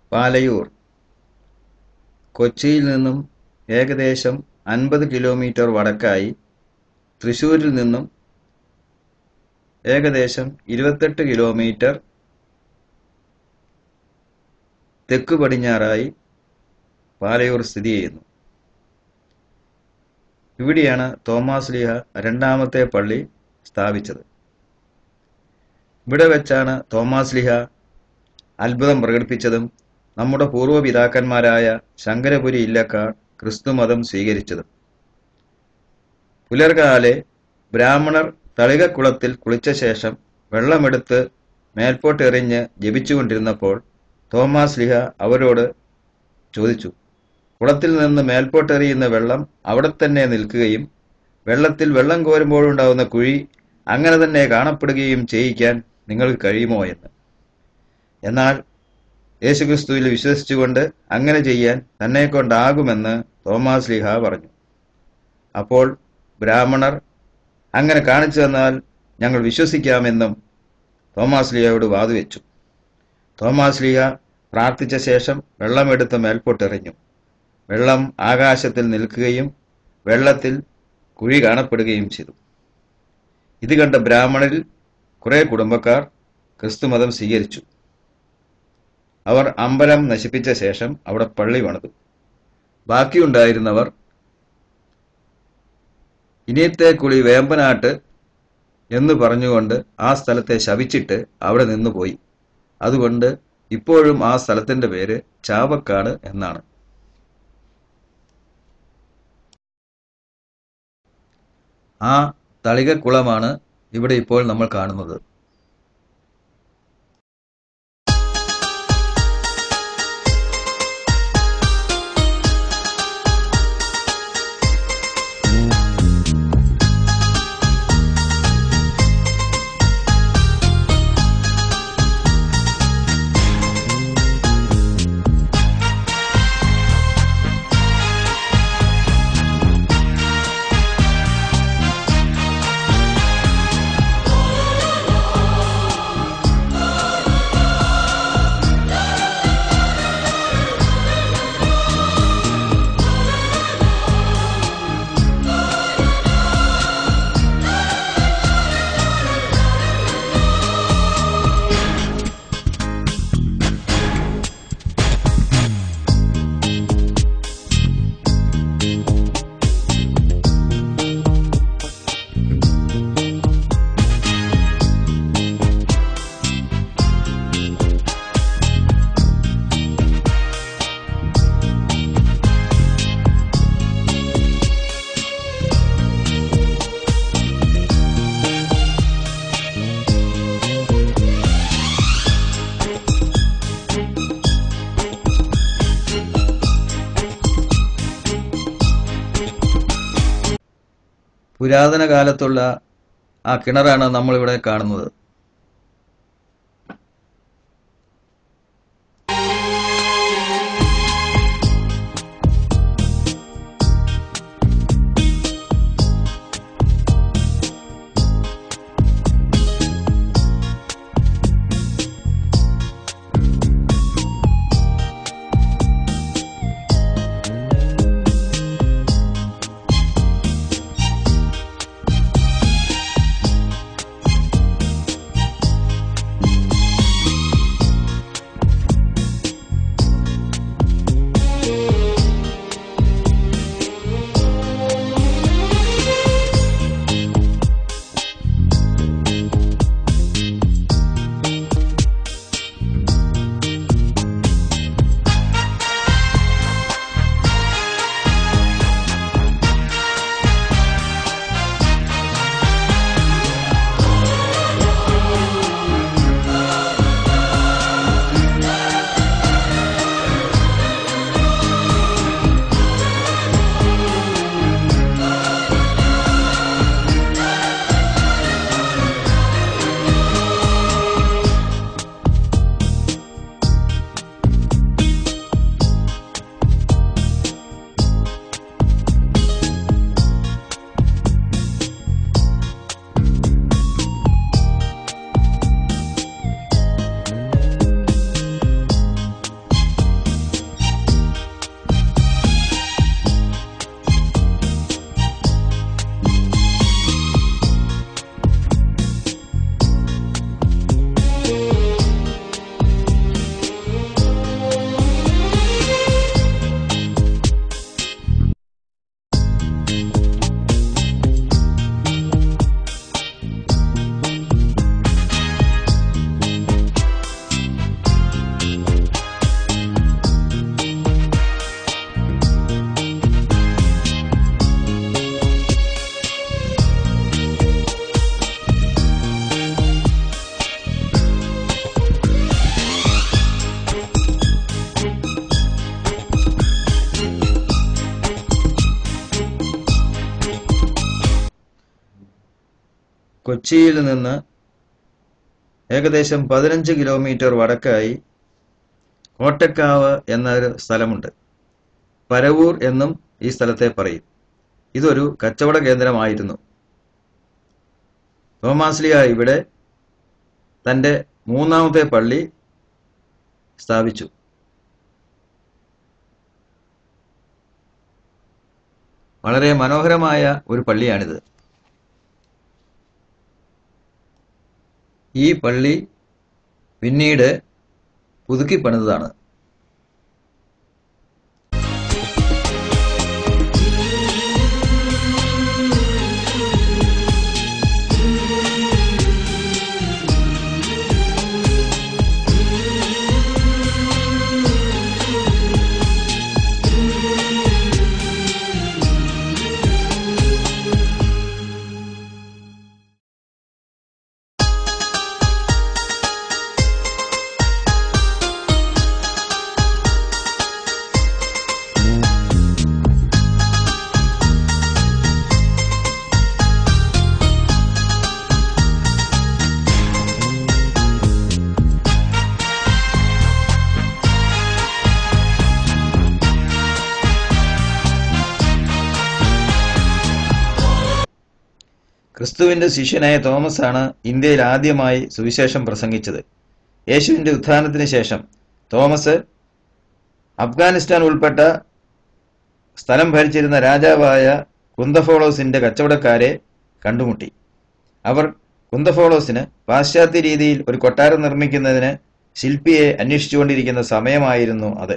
പാലയൂർ കൊച്ചിയിൽ നിന്നും ഏകദേശം അൻപത് കിലോമീറ്റർ വടക്കായി തൃശ്ശൂരിൽ നിന്നും ഏകദേശം ഇരുപത്തെട്ട് കിലോമീറ്റർ തെക്കു പടിഞ്ഞാറായി പാലയൂർ സ്ഥിതി ചെയ്യുന്നു ഇവിടെയാണ് തോമാസ് ലീഹ രണ്ടാമത്തെ പള്ളി സ്ഥാപിച്ചത് ഇവിടെ വെച്ചാണ് തോമാസ് ലിഹ അത്ഭുതം പ്രകടിപ്പിച്ചതും നമ്മുടെ പൂർവ്വപിതാക്കന്മാരായ ശങ്കരപുരി ഇല്ലക്കാർ ക്രിസ്തുമതം സ്വീകരിച്ചതും പുലർകാലെ ബ്രാഹ്മണർ തളികക്കുളത്തിൽ കുളിച്ച ശേഷം വെള്ളമെടുത്ത് മേൽപോട്ടെറിഞ്ഞ് ജപിച്ചുകൊണ്ടിരുന്നപ്പോൾ തോമാസ് ലിഹ അവരോട് ചോദിച്ചു കുളത്തിൽ നിന്ന് മേൽപോട്ടെറിയുന്ന വെള്ളം അവിടെ തന്നെ നിൽക്കുകയും വെള്ളത്തിൽ വെള്ളം കോരുമ്പോഴുണ്ടാകുന്ന കുഴി അങ്ങനെ തന്നെ കാണപ്പെടുകയും ചെയ്യിക്കാൻ നിങ്ങൾക്ക് കഴിയുമോ എന്ന് എന്നാൽ യേശുക്രിസ്തുവിൽ വിശ്വസിച്ചുകൊണ്ട് അങ്ങനെ ചെയ്യാൻ തന്നെ കൊണ്ടാകുമെന്ന് തോമാസ് ലീഹ പറഞ്ഞു അപ്പോൾ ബ്രാഹ്മണർ അങ്ങനെ കാണിച്ചു തന്നാൽ ഞങ്ങൾ വിശ്വസിക്കാമെന്നും തോമാസ് ലീഹയോട് വാതുവെച്ചു തോമാസ് ലീഹ പ്രാർത്ഥിച്ച ശേഷം വെള്ളമെടുത്ത് മേൽപോട്ടെറിഞ്ഞു വെള്ളം ആകാശത്തിൽ നിൽക്കുകയും വെള്ളത്തിൽ കുഴി കാണപ്പെടുകയും ചെയ്തു ഇത് കണ്ട ബ്രാഹ്മണരിൽ കുറെ കുടുംബക്കാർ ക്രിസ്തുമതം സ്വീകരിച്ചു അവർ അമ്പലം നശിപ്പിച്ച ശേഷം അവിടെ പള്ളി പണിതു ബാക്കിയുണ്ടായിരുന്നവർ ഇനിയത്തെ കുളി വേമ്പനാട്ട് എന്ന് പറഞ്ഞുകൊണ്ട് ആ സ്ഥലത്തെ ശപിച്ചിട്ട് അവിടെ നിന്നുപോയി അതുകൊണ്ട് ഇപ്പോഴും ആ സ്ഥലത്തിന്റെ പേര് ചാവക്കാട് എന്നാണ് ആ തളികക്കുളമാണ് ഇവിടെ ഇപ്പോൾ നമ്മൾ കാണുന്നത് പുരാതന കാലത്തുള്ള ആ കിണറാണ് നമ്മളിവിടെ കാണുന്നത് കൊച്ചിയിൽ നിന്ന് ഏകദേശം പതിനഞ്ച് കിലോമീറ്റർ വടക്കായി കോട്ടക്കാവ് എന്നൊരു സ്ഥലമുണ്ട് പരവൂർ എന്നും ഈ സ്ഥലത്തെ പറയും ഇതൊരു കച്ചവട കേന്ദ്രമായിരുന്നു തോമാസ്ലിയ ഇവിടെ തൻ്റെ മൂന്നാമത്തെ പള്ളി സ്ഥാപിച്ചു വളരെ മനോഹരമായ ഒരു പള്ളിയാണിത് ഈ പള്ളി പിന്നീട് പുതുക്കി പണിതതാണ് ക്രിസ്തുവിന്റെ ശിഷ്യനായ തോമസ് ആണ് ഇന്ത്യയിൽ ആദ്യമായി സുവിശേഷം പ്രസംഗിച്ചത് യേശുവിന്റെ ഉത്ഥാനത്തിന് ശേഷം തോമസ് അഫ്ഗാനിസ്ഥാൻ ഉൾപ്പെട്ട സ്ഥലം ഭരിച്ചിരുന്ന രാജാവായ കുന്തഫോളോസിന്റെ കച്ചവടക്കാരെ കണ്ടുമുട്ടി അവർ കുന്തഫോളോസിന് പാശ്ചാത്യ രീതിയിൽ ഒരു കൊട്ടാരം നിർമ്മിക്കുന്നതിന് ശില്പിയെ അന്വേഷിച്ചുകൊണ്ടിരിക്കുന്ന സമയമായിരുന്നു അത്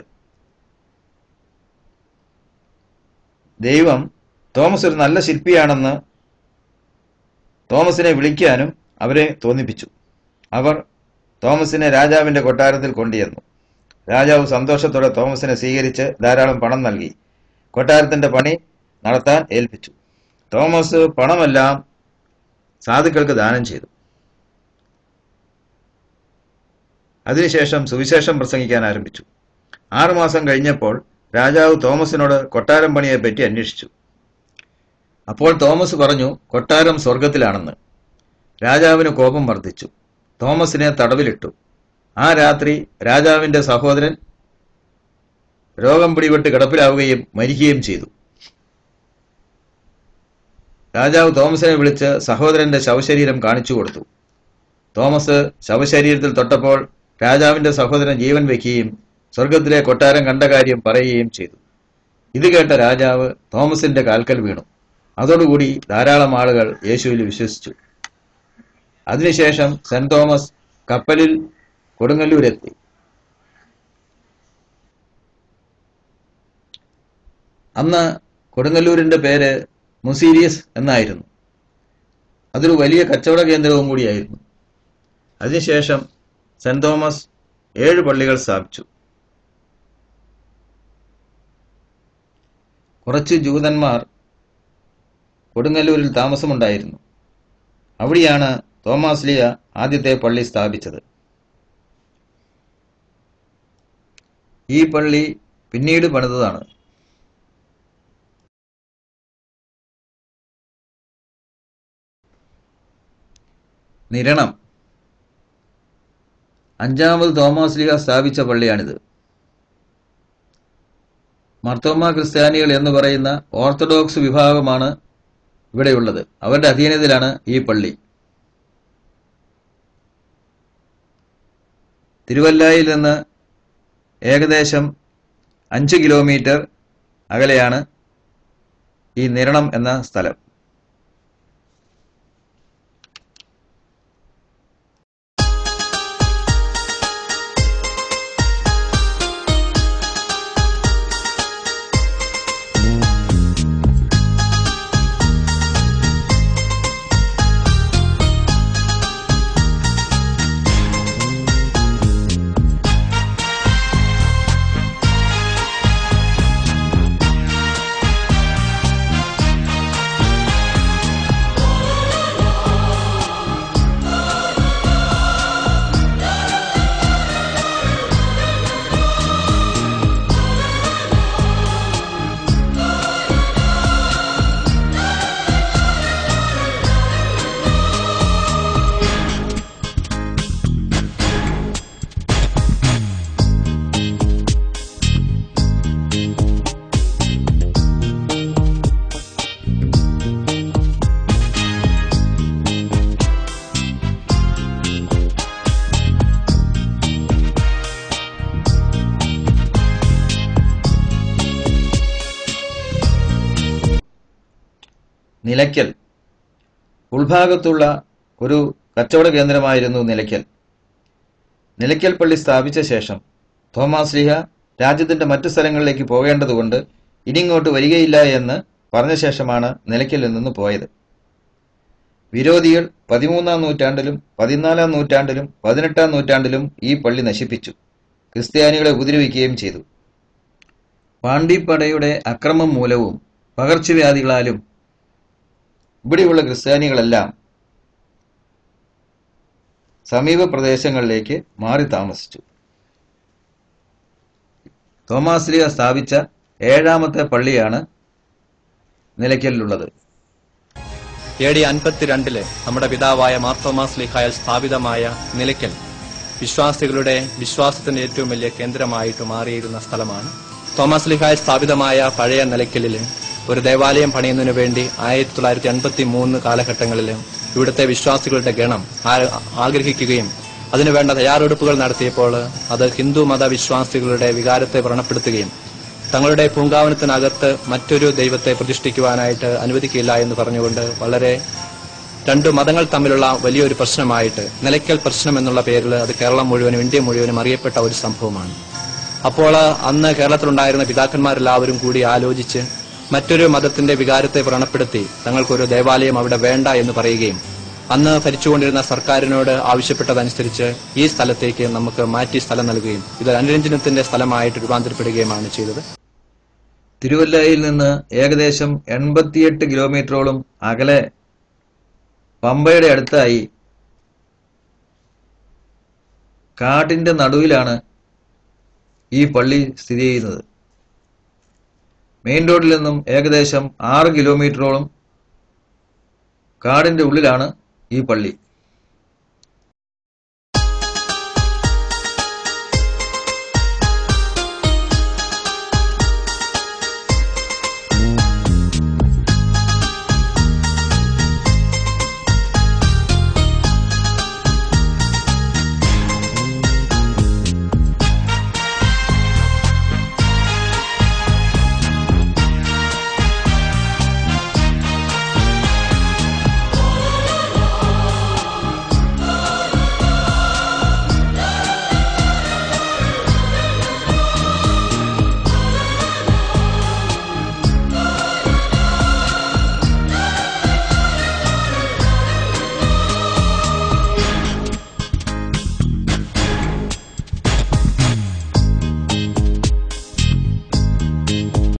ദൈവം തോമസ് ഒരു നല്ല ശില്പിയാണെന്ന് തോമസിനെ വിളിക്കാനും അവരെ തോന്നിപ്പിച്ചു അവർ തോമസിനെ രാജാവിന്റെ കൊട്ടാരത്തിൽ കൊണ്ടുചെന്നു രാജാവ് സന്തോഷത്തോടെ തോമസിനെ സ്വീകരിച്ച് ധാരാളം പണം നൽകി കൊട്ടാരത്തിന്റെ പണി നടത്താൻ ഏൽപ്പിച്ചു തോമസ് പണമെല്ലാം സാധുക്കൾക്ക് ദാനം ചെയ്തു അതിനുശേഷം സുവിശേഷം പ്രസംഗിക്കാൻ ആരംഭിച്ചു ആറുമാസം കഴിഞ്ഞപ്പോൾ രാജാവ് തോമസിനോട് കൊട്ടാരം പണിയെപ്പറ്റി അന്വേഷിച്ചു അപ്പോൾ തോമസ് പറഞ്ഞു കൊട്ടാരം സ്വർഗത്തിലാണെന്ന് രാജാവിന് കോപം വർദ്ധിച്ചു തോമസിനെ തടവിലിട്ടു ആ രാത്രി രാജാവിന്റെ സഹോദരൻ രോഗം പിടിപെട്ട് കിടപ്പിലാവുകയും മരിക്കുകയും ചെയ്തു രാജാവ് തോമസിനെ വിളിച്ച് സഹോദരന്റെ ശവശരീരം കാണിച്ചു കൊടുത്തു തോമസ് ശവശരീരത്തിൽ തൊട്ടപ്പോൾ രാജാവിന്റെ സഹോദരൻ ജീവൻ വയ്ക്കുകയും സ്വർഗത്തിലെ കൊട്ടാരം കണ്ട കാര്യം പറയുകയും ചെയ്തു ഇത് കേട്ട രാജാവ് തോമസിന്റെ കാൽക്കൽ വീണു അതോടുകൂടി ധാരാളം ആളുകൾ യേശുവിൽ വിശ്വസിച്ചു അതിനുശേഷം സെന്റ് തോമസ് കപ്പലിൽ കൊടുങ്ങല്ലൂരെത്തി അന്ന് കൊടുങ്ങല്ലൂരിന്റെ പേര് മുസീരിയസ് എന്നായിരുന്നു അതൊരു വലിയ കച്ചവട കേന്ദ്രവും കൂടിയായിരുന്നു അതിനുശേഷം സെന്റ് തോമസ് ഏഴ് പള്ളികൾ സ്ഥാപിച്ചു കുറച്ച് ജൂതന്മാർ കൊടുങ്ങല്ലൂരിൽ താമസമുണ്ടായിരുന്നു അവിടെയാണ് തോമാസ്ലിയ ആദ്യത്തെ പള്ളി സ്ഥാപിച്ചത് ഈ പള്ളി പിന്നീട് പണിതതാണ് നിരണം അഞ്ചാമത് തോമാസ്ലിഹ സ്ഥാപിച്ച പള്ളിയാണിത് മർത്തോമ ക്രിസ്ത്യാനികൾ എന്ന് പറയുന്ന ഓർത്തഡോക്സ് വിഭാഗമാണ് ഇവിടെയുള്ളത് അവരുടെ അധീനതയിലാണ് ഈ പള്ളി തിരുവല്ലായിൽ നിന്ന് ഏകദേശം അഞ്ച് കിലോമീറ്റർ അകലെയാണ് ഈ നിരണം എന്ന സ്ഥലം നിലയ്ക്കൽ ഉൾഭാഗത്തുള്ള ഒരു കച്ചവട കേന്ദ്രമായിരുന്നു നിലയ്ക്കൽ നിലയ്ക്കൽ പള്ളി സ്ഥാപിച്ച ശേഷം തോമാസ് ലീഹ രാജ്യത്തിന്റെ മറ്റു സ്ഥലങ്ങളിലേക്ക് പോകേണ്ടതുകൊണ്ട് ഇനിങ്ങോട്ട് വരികയില്ല എന്ന് പറഞ്ഞ ശേഷമാണ് നിലയ്ക്കലിൽ നിന്ന് പോയത് വിരോധികൾ പതിമൂന്നാം നൂറ്റാണ്ടിലും പതിനാലാം നൂറ്റാണ്ടിലും പതിനെട്ടാം നൂറ്റാണ്ടിലും ഈ പള്ളി നശിപ്പിച്ചു ക്രിസ്ത്യാനികളെ ഉപദ്രവിക്കുകയും ചെയ്തു പാണ്ഡിപ്പടയുടെ അക്രമം മൂലവും പകർച്ചവ്യാധികളാലും ഇവിടെയുള്ള ക്രിസ്ത്യാനികളെല്ലാം സമീപ പ്രദേശങ്ങളിലേക്ക് മാറി താമസിച്ചു തോമാസ്ലിയ സ്ഥാപിച്ച ഏഴാമത്തെ പള്ളിയാണ് നിലയ്ക്കലിലുള്ളത് എ ഡി അൻപത്തിരണ്ടില് നമ്മുടെ പിതാവായ മാർത്തോമാസ് ലിഹായാൽ സ്ഥാപിതമായ നിലയ്ക്കൽ വിശ്വാസികളുടെ വിശ്വാസത്തിന്റെ ഏറ്റവും വലിയ കേന്ദ്രമായിട്ട് മാറിയിരുന്ന സ്ഥലമാണ് തോമസ് ലിഹായൽ സ്ഥാപിതമായ പഴയ നിലയ്ക്കലിൽ ഒരു ദേവാലയം പണിയുന്നതിനു വേണ്ടി ആയിരത്തി തൊള്ളായിരത്തി എൺപത്തി മൂന്ന് കാലഘട്ടങ്ങളിൽ ഇവിടുത്തെ വിശ്വാസികളുടെ ഗണം ആ- ആഗ്രഹിക്കുകയും അതിനുവേണ്ട തയ്യാറെടുപ്പുകൾ നടത്തിയപ്പോൾ അത് ഹിന്ദു മത വിശ്വാസികളുടെ വികാരത്തെ വ്രണപ്പെടുത്തുകയും തങ്ങളുടെ പൂങ്കാവനത്തിനകത്ത് മറ്റൊരു ദൈവത്തെ പ്രതിഷ്ഠിക്കുവാനായിട്ട് അനുവദിക്കില്ല എന്ന് പറഞ്ഞുകൊണ്ട് വളരെ രണ്ടു മതങ്ങൾ തമ്മിലുള്ള വലിയൊരു പ്രശ്നമായിട്ട് നിലയ്ക്കൽ പ്രശ്നം എന്നുള്ള പേരിൽ അത് കേരളം മുഴുവനും ഇന്ത്യ മുഴുവനും അറിയപ്പെട്ട ഒരു സംഭവമാണ് അപ്പോൾ അന്ന് കേരളത്തിലുണ്ടായിരുന്ന പിതാക്കന്മാരെല്ലാവരും കൂടി ആലോചിച്ച് മറ്റൊരു മതത്തിന്റെ വികാരത്തെ വ്രണപ്പെടുത്തി തങ്ങൾക്കൊരു ദേവാലയം അവിടെ വേണ്ട എന്ന് പറയുകയും അന്ന് ഭരിച്ചുകൊണ്ടിരുന്ന സർക്കാരിനോട് ആവശ്യപ്പെട്ടതനുസരിച്ച് ഈ സ്ഥലത്തേക്ക് നമുക്ക് മാറ്റി സ്ഥലം നൽകുകയും ഇത് അനുരഞ്ജനത്തിന്റെ സ്ഥലമായിട്ട് രൂപാന്തരപ്പെടുകയുമാണ് ചെയ്തത് തിരുവല്ലയിൽ നിന്ന് ഏകദേശം എൺപത്തിയെട്ട് കിലോമീറ്ററോളം അകലെ പമ്പയുടെ അടുത്തായി കാട്ടിന്റെ നടുവിലാണ് ഈ പള്ളി സ്ഥിതി ചെയ്യുന്നത് മെയിൻ റോഡിൽ നിന്നും ഏകദേശം ആറ് കിലോമീറ്ററോളം കാടിന്റെ ഉള്ളിലാണ് ഈ പള്ളി